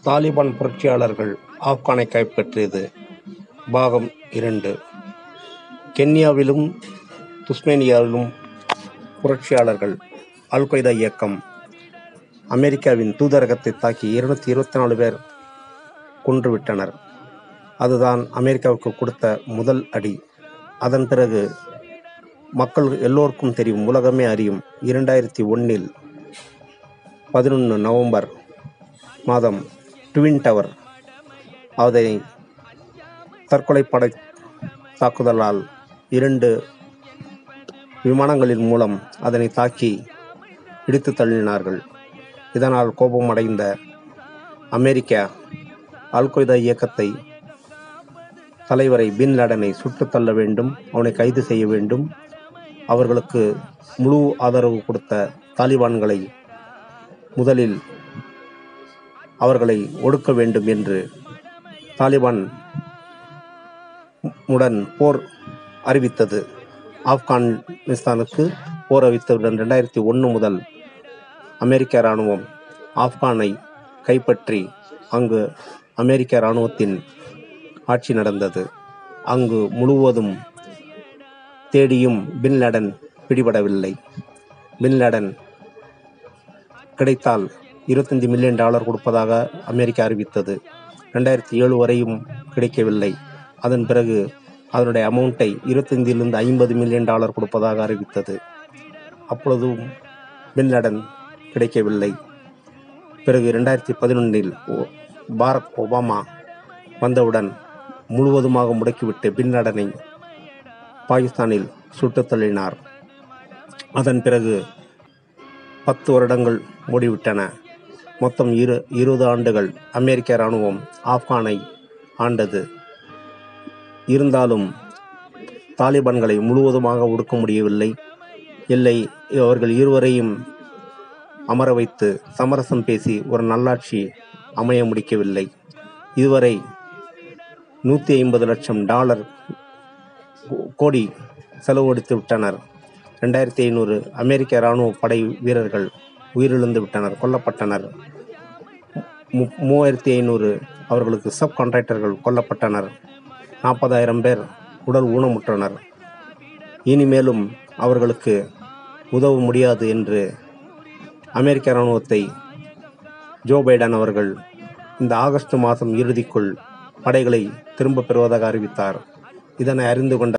தாலிபான் புரட்சியாளர்கள் ஆப்கானை கைப்பற்றியது பாகம் இரண்டு கென்யாவிலும் துஸ்மேனியாவிலும் புரட்சியாளர்கள் அல் கொய்தா இயக்கம் அமெரிக்காவின் தூதரகத்தை தாக்கி இருநூத்தி இருபத்தி நாலு பேர் கொன்றுவிட்டனர் அதுதான் அமெரிக்காவுக்கு கொடுத்த முதல் அடி அதன் பிறகு மக்கள் எல்லோருக்கும் தெரியும் உலகமே அறியும் இரண்டாயிரத்தி ஒன்றில் பதினொன்று நவம்பர் மாதம் ட்வின் டவர் அதனை தற்கொலைப்படை தாக்குதலால் இரண்டு விமானங்களின் மூலம் அதனை தாக்கி இடித்து தள்ளினார்கள் இதனால் கோபமடைந்த அமெரிக்கா அல் கொய்தா இயக்கத்தை தலைவரை பின் லாடனை சுட்டுத் தள்ள வேண்டும் அவனை கைது செய்ய வேண்டும் அவர்களுக்கு முழு ஆதரவு கொடுத்த தாலிபான்களை முதலில் அவர்களை ஒடுக்க வேண்டும் என்று தாலிபான் உடன் போர் அறிவித்தது ஆப்கானிஸ்தானுக்கு போர் அறிவித்தவுடன் ரெண்டாயிரத்தி ஒன்று முதல் அமெரிக்க இராணுவம் ஆப்கானை கைப்பற்றி அங்கு அமெரிக்க இராணுவத்தின் ஆட்சி நடந்தது அங்கு முழுவதும் தேடியும் பின் லேடன் பிடிபடவில்லை பின் லேடன் கிடைத்தால் இருபத்தஞ்சு மில்லியன் டாலர் கொடுப்பதாக அமெரிக்கா அறிவித்தது ரெண்டாயிரத்தி ஏழு வரையும் கிடைக்கவில்லை அதன் பிறகு அதனுடைய அமௌண்ட்டை இருபத்தஞ்சிலிருந்து ஐம்பது மில்லியன் டாலர் கொடுப்பதாக அறிவித்தது அப்பொழுதும் பின் லேடன் கிடைக்கவில்லை பிறகு ரெண்டாயிரத்தி பதினொன்றில் பாரக் ஒபாமா வந்தவுடன் முழுவதுமாக முடக்கிவிட்டு பின் லேடனை பாகிஸ்தானில் சுட்டுத் தள்ளினார் அதன் பிறகு பத்து வருடங்கள் மூடிவிட்டன மொத்தம் இரு இருபது ஆண்டுகள் அமெரிக்க இராணுவம் ஆப்கானை ஆண்டது இருந்தாலும் தாலிபான்களை முழுவதுமாக ஒடுக்க முடியவில்லை இல்லை அவர்கள் இருவரையும் அமர வைத்து சமரசம் பேசி ஒரு நல்லாட்சி அமைய முடிக்கவில்லை இதுவரை நூற்றி ஐம்பது லட்சம் டாலர் கோடி செலவழித்து விட்டனர் ரெண்டாயிரத்தி ஐநூறு அமெரிக்க இராணுவ படை வீரர்கள் உயிரிழந்து விட்டனர் கொல்லப்பட்டனர் மு- மூவாயிரத்தி ஐநூறு அவர்களுக்கு சப் கான்ட்ராக்டர்கள் கொல்லப்பட்டனர் நாற்பதாயிரம் பேர் உடல் ஊனமுற்றனர் இனிமேலும் அவர்களுக்கு உதவ முடியாது என்று அமெரிக்க இராணுவத்தை ஜோ பைடன் அவர்கள் இந்த ஆகஸ்ட் மாதம் இறுதிக்குள் படைகளை திரும்பப் பெறுவதாக அறிவித்தார் இதனை அறிந்து கொண்ட